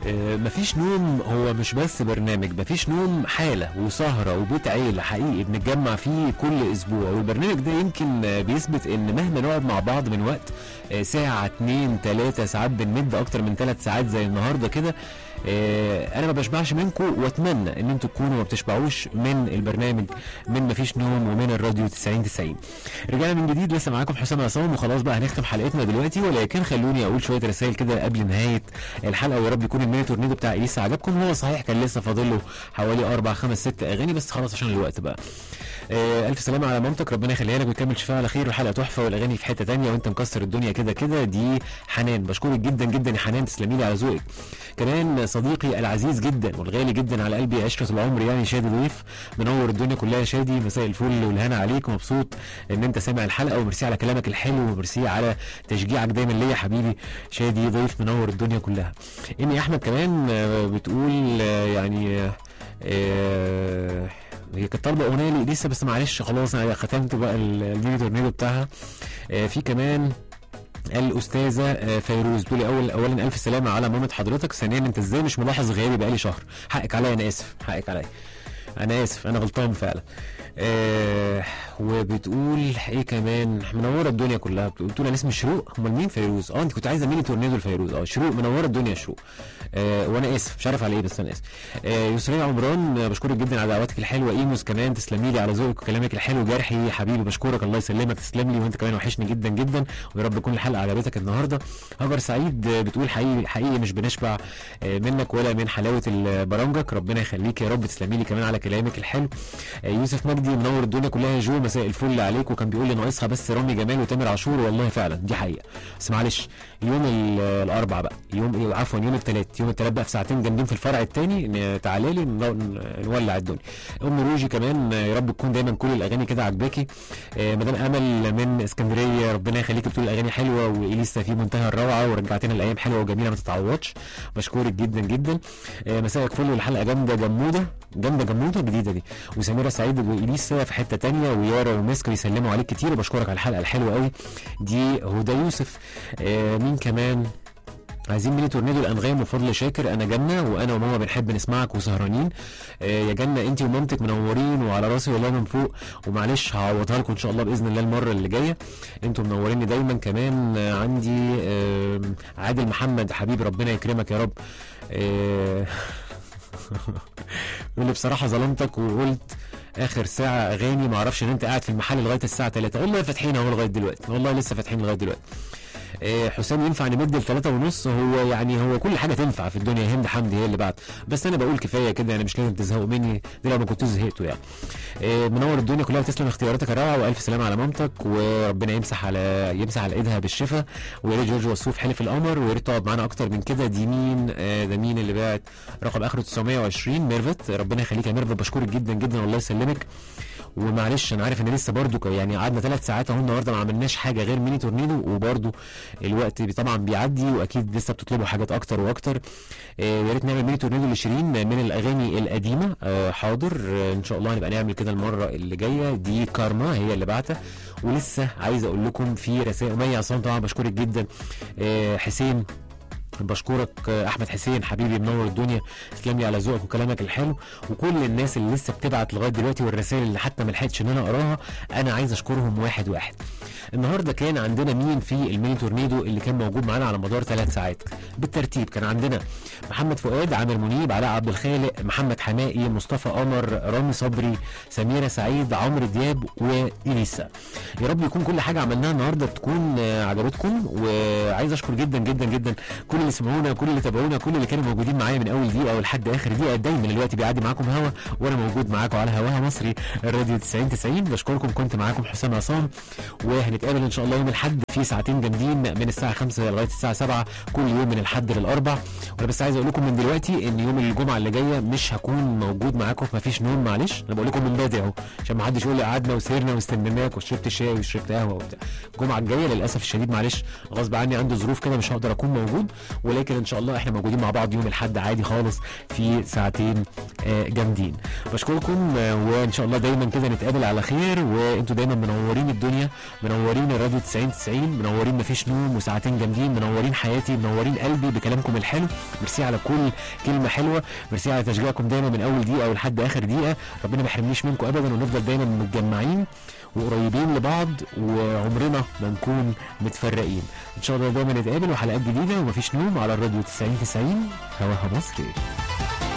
آه، مفيش نوم هو مش بس برنامج مفيش نوم حالة وسهرة وبيت عيلة حقيقي بنتجمع فيه كل أسبوع والبرنامج ده يمكن آه، بيثبت إن مهما نقعد مع بعض من وقت آه، ساعة اتنين تلاتة ساعات بنمد أكتر من تلات ساعات زي النهاردة كده آه، انا ما بشبعش منكم واتمنى ان انتوا تكونوا ما بتشبعوش من البرنامج من مفيش نوم ومن الراديو 90 90 رجعنا من جديد لسه معاكم حسام عصام وخلاص بقى هنختم حلقتنا دلوقتي ولكن خلوني اقول شويه رسائل كده قبل نهايه الحلقه ويا رب يكون الميني تورنيدو بتاع اليسا عجبكم هو صحيح كان لسه فاضل له حوالي اربع خمس ست اغاني بس خلاص عشان الوقت بقى آه، الف سلامه على مامتك ربنا يخليها لك ويكمل شفاها على خير والحلقه تحفه والاغاني في حته تانية وانت مكسر الدنيا كده كده دي حنان بشكرك جدا جدا يا حنان تسلمي لي على ذوقك كمان صديقي العزيز جدا والغالي جدا على قلبي عشره العمر يعني شادي ضيف منور الدنيا كلها يا شادي مساء الفل والهنا عليك ومبسوط ان انت سامع الحلقه وميرسي على كلامك الحلو وميرسي على تشجيعك دايما ليا يا حبيبي شادي ضيف منور الدنيا كلها ايمي احمد كمان آه، بتقول آه، يعني آه، آه، هي كانت طالبه اغنيه لي لسه بس معلش خلاص انا ختمت بقى ال- الميني تورنيدو بتاعها آه، في كمان الاستاذه آه، فيروز بتقولي اول اولا الف سلامه على مامه حضرتك ثانيا انت ازاي مش ملاحظ غيابي بقالي شهر حقك عليا انا اسف حقك عليا انا اسف انا غلطان فعلا آه وبتقول ايه كمان منوره الدنيا كلها بتقول بتقول انا اسمي شروق امال مين فيروز اه انت كنت عايزه ميني تورنيدو الفيروز اه شروق منوره الدنيا يا شروق آه وانا اسف مش عارف على ايه بس انا اسف آه يسرين عمران آه، بشكرك جدا على دعواتك الحلوه ايموس كمان تسلمي لي على ذوقك وكلامك الحلو جرحي حبيبي بشكرك الله يسلمك تسلم لي وانت كمان وحشني جدا جدا ويا رب تكون الحلقه عجبتك النهارده هاجر سعيد آه، بتقول حقيقي حقيقي مش بنشبع آه، منك ولا من حلاوه ال- برامجك ربنا يخليك يا رب تسلمي لي كمان على كلامك الحلو آه، يوسف مجدي منور الدنيا كلها يا جو مساء الفل عليك وكان بيقول لي ناقصها بس رامي جمال وتامر عاشور والله فعلا دي حقيقه بس معلش يوم ال- الاربع بقى يوم ايه عفوا يوم الثلاث يوم الثلاث بقى في ساعتين جامدين في الفرع الثاني تعالى لي ن- نولع الدنيا ام روجي كمان آه، يا رب تكون دايما كل الاغاني كده عجباكي آه، مدام امل من اسكندريه ربنا يخليك بتقول الاغاني حلوه واليسا في منتهى الروعه ورجعتنا الايام حلوه وجميله ما تتعوضش بشكرك جدا جدا آه، مساءك فل والحلقه جامده جموده جامده جموده جديده دي وسميره سعيد واليسا في حته تانية ويارا ومسك بيسلموا عليك كتير وبشكرك على الحلقه الحلوه قوي دي هدى يوسف آه، مين كمان عايزين ميني تورنيدو الانغام وفضل شاكر انا جنه وانا وماما بنحب نسمعك وسهرانين آه يا جنه انت ومامتك منورين وعلى راسي والله من فوق ومعلش هعوضها لكم ان شاء الله باذن الله المره اللي جايه انتوا منوريني دايما كمان آه عندي آه عادل محمد حبيبي ربنا يكرمك يا رب آه يقول لي بصراحه ظلمتك وقلت اخر ساعه اغاني ما اعرفش ان انت قاعد في المحل لغايه الساعه 3 والله فاتحين اهو لغايه دلوقتي والله لسه فاتحين لغايه دلوقتي آه، حسام ينفع نمد لثلاثة ونص هو يعني هو كل حاجة تنفع في الدنيا هند حمدي هي اللي بعد بس أنا بقول كفاية كده يعني مش لازم تزهقوا مني دي لو ما كنتوش زهقتوا يعني آه، منور الدنيا كلها وتسلم اختياراتك الروعة وألف سلامة على مامتك وربنا يمسح على يمسح على إيدها بالشفا ويا ريت جورج وسوف حلف القمر ويا ريت تقعد معانا أكتر من كده دي مين آه، ده مين اللي بعت رقم آخره 920 ميرفت ربنا يخليك يا ميرفت بشكرك جدا جدا والله يسلمك ومعلش انا عارف ان لسه برضو ك- يعني قعدنا ثلاث ساعات اهو النهارده ما عملناش حاجه غير ميني تورنيدو وبرضو الوقت بي- طبعا بيعدي واكيد لسه بتطلبوا حاجات اكتر واكتر آه، يا ريت نعمل ميني تورنيدو لشيرين من الاغاني القديمه آه، حاضر آه، ان شاء الله هنبقى نعمل كده المره اللي جايه دي كارما هي اللي بعتها ولسه عايز اقول لكم في رسائل مي عصام طبعا بشكرك جدا آه، حسين بشكرك آه، احمد حسين حبيبي منور الدنيا تسلم لي على ذوقك وكلامك الحلو وكل الناس اللي لسه بتبعت لغايه دلوقتي والرسائل اللي حتى ما لحقتش ان انا اقراها انا عايز اشكرهم واحد واحد النهارده كان عندنا مين في الميني تورنيدو اللي كان موجود معانا على مدار ثلاث ساعات بالترتيب كان عندنا محمد فؤاد عامر منيب علاء عبد الخالق محمد حمائي مصطفى قمر رامي صبري سميره سعيد عمرو دياب واليسا يا رب يكون كل حاجه عملناها النهارده تكون آه، عجبتكم وعايز اشكر جدا جدا جدا كل اللي سمعونا كل اللي تابعونا كل اللي كانوا موجودين معايا من اول دقيقه ولحد اخر دقيقه دايما الوقت بيعدي معاكم هوا وانا موجود معاكم على هواها مصري الراديو 90 90 بشكركم كنت معاكم حسام عصام وهنتقابل ان شاء الله يوم الاحد في ساعتين جامدين من الساعه 5 لغايه الساعه 7 كل يوم من الاحد للاربع وانا بس عايز اقول لكم من دلوقتي ان يوم الجمعه اللي جايه مش هكون موجود معاكم في مفيش نوم معلش انا بقول لكم من بدري اهو عشان ما حدش يقول لي قعدنا وسهرنا واستنيناك وشربت شاي وشربت قهوه وبتاع الجمعه الجايه للاسف الشديد معلش غصب عني عنده ظروف كده مش هقدر اكون موجود ولكن ان شاء الله احنا موجودين مع بعض يوم الاحد عادي خالص في ساعتين آه، جامدين بشكركم آه، وان شاء الله دايما كده نتقابل على خير وانتوا دايما منورين الدنيا منورين الراديو 90 90 منورين مفيش نوم وساعتين جامدين منورين حياتي منورين قلبي بكلامكم الحلو ميرسي على كل كلمه حلوه ميرسي على تشجيعكم دايما من اول دقيقه ولحد اخر دقيقه ربنا ما يحرمنيش منكم ابدا ونفضل دايما متجمعين وقريبين لبعض وعمرنا ما نكون متفرقين ان شاء الله دايما نتقابل وحلقات جديده ومفيش نوم على الراديو 90 90 هواها مصري